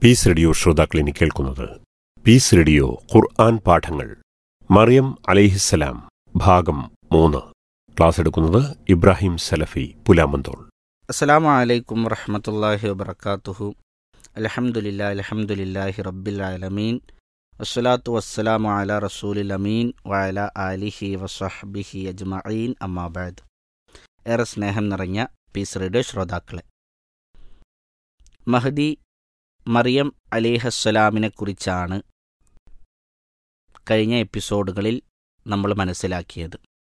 Piece radio ശ്രോതാക്കളിനി കേൾക്കുന്നത് piece radio ഖുർആൻ പാഠങ്ങൾ മറിയം അലൈഹിസ്സലാം ഭാഗം മൂന്ന് ക്ലാസ് എടുക്കുന്നത് ഇബ്രാഹിം സലഫി പുലാമന്തോൾ അസ്സലാമു അലൈക്കും വറഹമത്തല്ലാഹി വബർക്കാത്തുഹു അലഹമുല്ലാ അലഹമുല്ലാഹി റബ്ബിൽ ആലമീൻ വസ്സലാത്തു വസ്സലാമു അല റസൂലിൽ അമീൻ വഅല ആലിഹി വസഹ്ബിഹി അജ്മഈൻ അമ്മാബാദ് ഏറെ സ്നേഹം നിറഞ്ഞ പീസ് റേഡിയോ ശ്രോതാക്കളെ മഹദി മറിയം അലിഹസ്സലാമിനെ കുറിച്ചാണ് കഴിഞ്ഞ എപ്പിസോഡുകളിൽ നമ്മൾ മനസ്സിലാക്കിയത്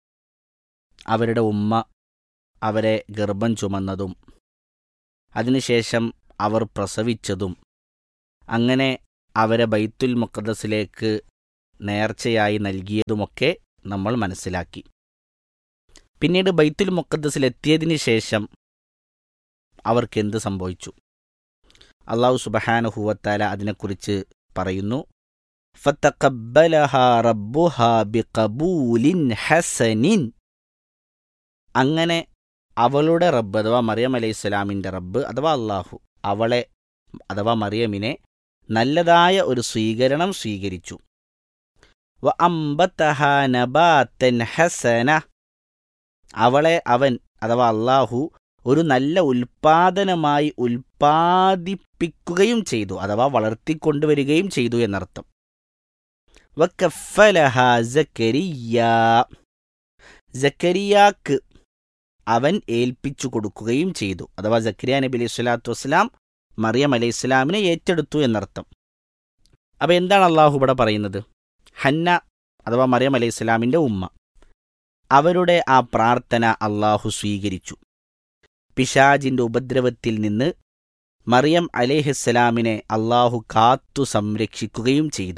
അവരുടെ ഉമ്മ അവരെ ഗർഭം ചുമന്നതും അതിനുശേഷം അവർ പ്രസവിച്ചതും അങ്ങനെ അവരെ ബൈത്തുൽ മുഖദ്ദസിലേക്ക് നേർച്ചയായി നൽകിയതുമൊക്കെ നമ്മൾ മനസ്സിലാക്കി പിന്നീട് ബൈത്തുൽ മുഖദ്ദസിൽ എത്തിയതിന് ശേഷം അവർക്ക് എന്ത് സംഭവിച്ചു അള്ളാഹു സുബഹാനുഹുവത്താല അതിനെക്കുറിച്ച് പറയുന്നു ഫത്തഖബ്ബലഹ റബ്ബുഹ ബിഖബൂലിൻ ഹസനിൻ അങ്ങനെ അവളുടെ റബ്ബ് അഥവാ മറിയം അലൈഹി സ്വലാമിൻ്റെ റബ്ബ് അഥവാ അള്ളാഹു അവളെ അഥവാ മറിയമിനെ നല്ലതായ ഒരു സ്വീകരണം സ്വീകരിച്ചു വ അമ്പത്തഹ നബാത്തൻ ഹസന അവളെ അവൻ അഥവാ അള്ളാഹു ഒരു നല്ല ഉൽപാദനമായി ഉൽപാദിപ്പിക്കുകയും ചെയ്തു അഥവാ വളർത്തിക്കൊണ്ടുവരികയും ചെയ്തു എന്നർത്ഥം വക്കഫലഹ സക്കരിയ സക്കരിയാക്ക് അവൻ ഏൽപ്പിച്ചു കൊടുക്കുകയും ചെയ്തു അഥവാ ജക്കരിയ നബി അലൈഹി സ്വലാത്തു വസ്സലാം മറിയം അലൈഹി സ്വലാമിനെ ഏറ്റെടുത്തു എന്നർത്ഥം അപ്പോൾ എന്താണ് അള്ളാഹു ഇവിടെ പറയുന്നത് ഹന്ന അഥവാ മറിയം അലൈഹി സ്വലാമിൻ്റെ ഉമ്മ അവരുടെ ആ പ്രാർത്ഥന അള്ളാഹു സ്വീകരിച്ചു പിശാജിൻ്റെ ഉപദ്രവത്തിൽ നിന്ന് മറിയം അലേഹിസ്സലാമിനെ അള്ളാഹു കാത്തു സംരക്ഷിക്കുകയും ചെയ്തു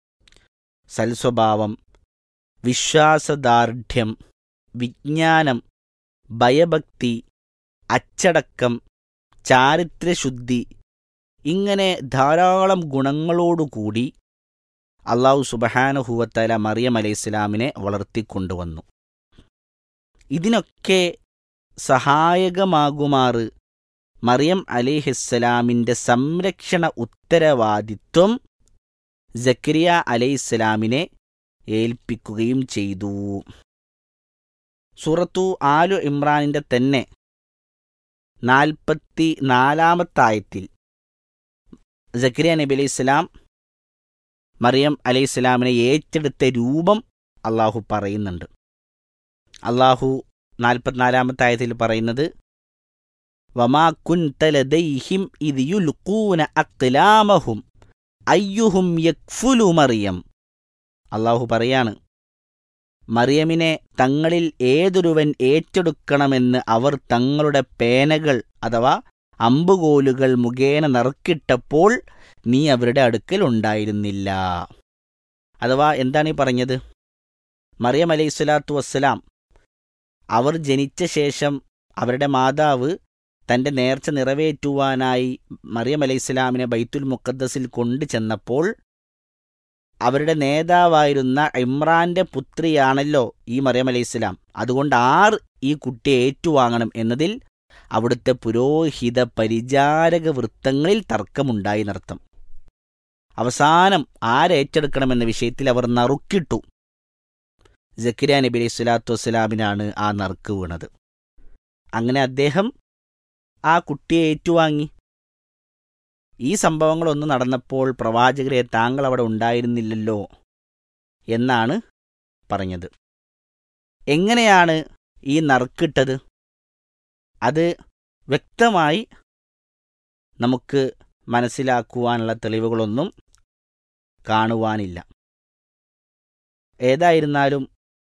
സൽസ്വഭാവം വിശ്വാസദാർഢ്യം വിജ്ഞാനം ഭയഭക്തി അച്ചടക്കം ചാരിത്രശുദ്ധി ഇങ്ങനെ ധാരാളം ഗുണങ്ങളോടുകൂടി അള്ളാഹു സുബഹാനുഹുവത്തല മറിയം അലൈഹിസ്ലാമിനെ വളർത്തിക്കൊണ്ടുവന്നു ഇതിനൊക്കെ സഹായകമാകുമാറ് മറിയം അലിഹിസ്സലാമിൻ്റെ സംരക്ഷണ ഉത്തരവാദിത്വം ജക്കരിയ അലൈഹിസ്സലാമിനെ ഏൽപ്പിക്കുകയും ചെയ്തു സൂറത്തു ആലു ഇമ്രാനിൻ്റെ തന്നെ നാൽപ്പത്തി നാലാമത്തായത്തിൽ ജക്കരിയ നബി അലൈഹി സ്വലാം മറിയം അലൈഹി സ്വലാമിനെ ഏറ്റെടുത്ത രൂപം അള്ളാഹു പറയുന്നുണ്ട് അള്ളാഹു നാൽപ്പത്തിനാലാമത്തെ ആയത്തിൽ പറയുന്നത് വമാ കുൻതലദൈഹിം ഇത് യുൽഖൂന അക്ലാമഹും അയ്യുഹും യക്ഫുലു മറിയം അള്ളാഹു പറയാണ് മറിയമിനെ തങ്ങളിൽ ഏതൊരുവൻ ഏറ്റെടുക്കണമെന്ന് അവർ തങ്ങളുടെ പേനകൾ അഥവാ അമ്പുകോലുകൾ മുഖേന നറുക്കിട്ടപ്പോൾ നീ അവരുടെ അടുക്കൽ ഉണ്ടായിരുന്നില്ല അഥവാ എന്താണ് ഈ പറഞ്ഞത് മറിയം അലൈഹി സ്വലാത്തു വസ്സലാം അവർ ജനിച്ച ശേഷം അവരുടെ മാതാവ് തൻ്റെ നേർച്ച നിറവേറ്റുവാനായി മറിയം അലൈഹി സ്വലാമിനെ ബൈത്തുൽ മുഖദ്ദസിൽ കൊണ്ടു ചെന്നപ്പോൾ അവരുടെ നേതാവായിരുന്ന ഇമ്രാന്റെ പുത്രിയാണല്ലോ ഈ മറിയം അലൈഹി സ്വലാം അതുകൊണ്ട് ആർ ഈ കുട്ടിയെ ഏറ്റുവാങ്ങണം എന്നതിൽ അവിടുത്തെ പുരോഹിത പരിചാരക വൃത്തങ്ങളിൽ തർക്കമുണ്ടായി നർത്ഥം അവസാനം ആരേറ്റെടുക്കണമെന്ന വിഷയത്തിൽ അവർ നറുക്കിട്ടു ജക്കിര നബി അലൈഹി സ്വലാത്തു വസ്സലാമിനാണ് ആ നറുക്ക് വീണത് അങ്ങനെ അദ്ദേഹം ആ കുട്ടിയെ ഏറ്റുവാങ്ങി ഈ സംഭവങ്ങളൊന്നും നടന്നപ്പോൾ പ്രവാചകരെ താങ്കൾ അവിടെ ഉണ്ടായിരുന്നില്ലല്ലോ എന്നാണ് പറഞ്ഞത് എങ്ങനെയാണ് ഈ നറുക്കിട്ടത് അത് വ്യക്തമായി നമുക്ക് മനസ്സിലാക്കുവാനുള്ള തെളിവുകളൊന്നും കാണുവാനില്ല ഏതായിരുന്നാലും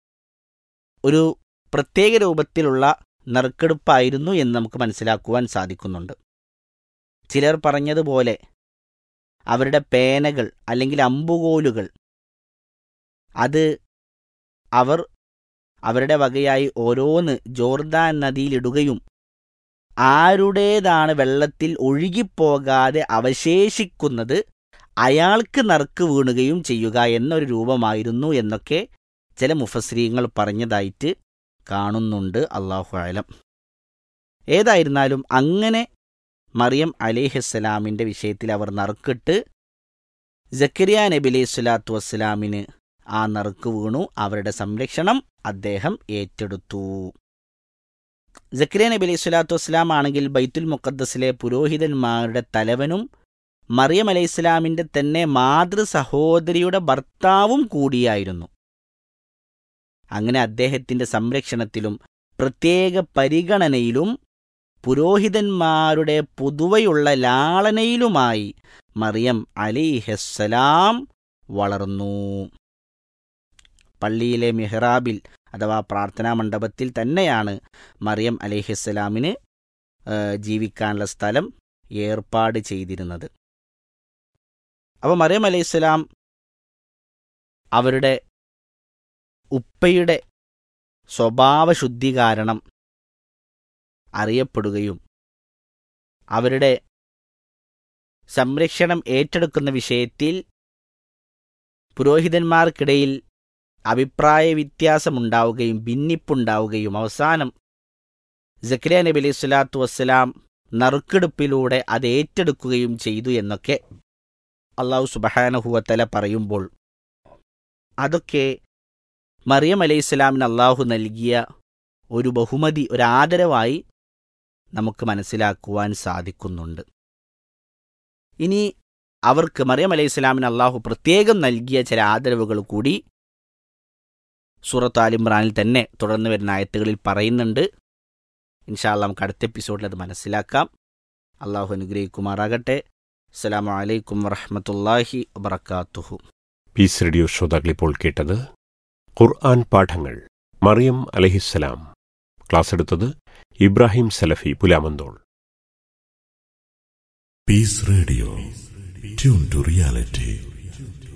ഒരു പ്രത്യേക രൂപത്തിലുള്ള നറുക്കെടുപ്പായിരുന്നു എന്ന് നമുക്ക് മനസ്സിലാക്കുവാൻ സാധിക്കുന്നുണ്ട് ചിലർ പറഞ്ഞതുപോലെ അവരുടെ പേനകൾ അല്ലെങ്കിൽ അമ്പുകോലുകൾ അത് അവർ അവരുടെ വകയായി ഓരോന്ന് ജോർദാൻ നദിയിലിടുകയും ആരുടേതാണ് വെള്ളത്തിൽ ഒഴുകിപ്പോകാതെ അവശേഷിക്കുന്നത് അയാൾക്ക് നറുക്ക് വീണുകയും ചെയ്യുക എന്നൊരു രൂപമായിരുന്നു എന്നൊക്കെ ചില മുഫസ്രീങ്ങൾ പറഞ്ഞതായിട്ട് കാണുന്നുണ്ട് അള്ളാഹു ആലം ഏതായിരുന്നാലും അങ്ങനെ മറിയം അലിഹസ്സലാമിൻ്റെ വിഷയത്തിൽ അവർ നറുക്കിട്ട് ജക്കരിയ നബി അലൈഹി സ്വലാത്തു വസ്സലാമിന് ആ നറുക്ക് വീണു അവരുടെ സംരക്ഷണം അദ്ദേഹം ഏറ്റെടുത്തു ജക്കരിയ നബി അലൈഹി സ്വലാത്തു വസ്സലാം ആണെങ്കിൽ ബൈത്തുൽ മുഖദ്ദസിലെ പുരോഹിതന്മാരുടെ തലവനും മറിയം അലൈഹി സ്വലാമിൻ്റെ തന്നെ മാതൃ സഹോദരിയുടെ ഭർത്താവും കൂടിയായിരുന്നു അങ്ങനെ അദ്ദേഹത്തിൻ്റെ സംരക്ഷണത്തിലും പ്രത്യേക പരിഗണനയിലും പുരോഹിതന്മാരുടെ പൊതുവയുള്ള ലാളനയിലുമായി മറിയം അലിഹസ്സലാം വളർന്നു പള്ളിയിലെ മിഹ്റാബിൽ അഥവാ പ്രാർത്ഥനാ മണ്ഡപത്തിൽ തന്നെയാണ് മറിയം അലിഹസ്സലാമിന് ജീവിക്കാനുള്ള സ്ഥലം ഏർപ്പാട് ചെയ്തിരുന്നത് അപ്പോൾ മറിയം അലൈഹിസ്സലാം അവരുടെ ഉപ്പയുടെ സ്വഭാവശുദ്ധി കാരണം അറിയപ്പെടുകയും അവരുടെ സംരക്ഷണം ഏറ്റെടുക്കുന്ന വിഷയത്തിൽ പുരോഹിതന്മാർക്കിടയിൽ അഭിപ്രായ വ്യത്യാസമുണ്ടാവുകയും ഭിന്നിപ്പുണ്ടാവുകയും അവസാനം ജക്കരിയ നബി അലൈഹി സ്വലാത്തു വസ്സലാം നറുക്കെടുപ്പിലൂടെ അത് ഏറ്റെടുക്കുകയും ചെയ്തു എന്നൊക്കെ അള്ളാഹു സുബഹാനഹുവത്തല പറയുമ്പോൾ അതൊക്കെ മറിയം അലൈഹി സ്വലാമിന് അള്ളാഹു നൽകിയ ഒരു ബഹുമതി ഒരു ആദരവായി നമുക്ക് മനസ്സിലാക്കുവാൻ സാധിക്കുന്നുണ്ട് ഇനി അവർക്ക് മറിയം അലൈഹി സ്വലാമിന് അള്ളാഹു പ്രത്യേകം നൽകിയ ചില ആദരവുകൾ കൂടി സൂറത്ത് ആലിമ്രാനിൽ തന്നെ തുടർന്ന് വരുന്ന ആയത്തുകളിൽ പറയുന്നുണ്ട് ഇൻഷാല്ല നമുക്ക് അടുത്ത എപ്പിസോഡിൽ അത് മനസ്സിലാക്കാം അള്ളാഹു അനുഗ്രഹിക്കുമാറാകട്ടെ അസ്സലാമു അലൈക്കും വറഹമത്തല്ലാഹി വബർക്കാത്തുഹു പീസ് റേഡിയോ ശ്രോതാക്കൾ ഇപ്പോൾ കേട്ടത് ഖുർആൻ പാഠങ്ങൾ മറിയം അലഹിസ്സലാം ക്ലാസ് എടുത്തത് ഇബ്രാഹിം സലഫി Pulamanthole Peace Radio. Tune to reality.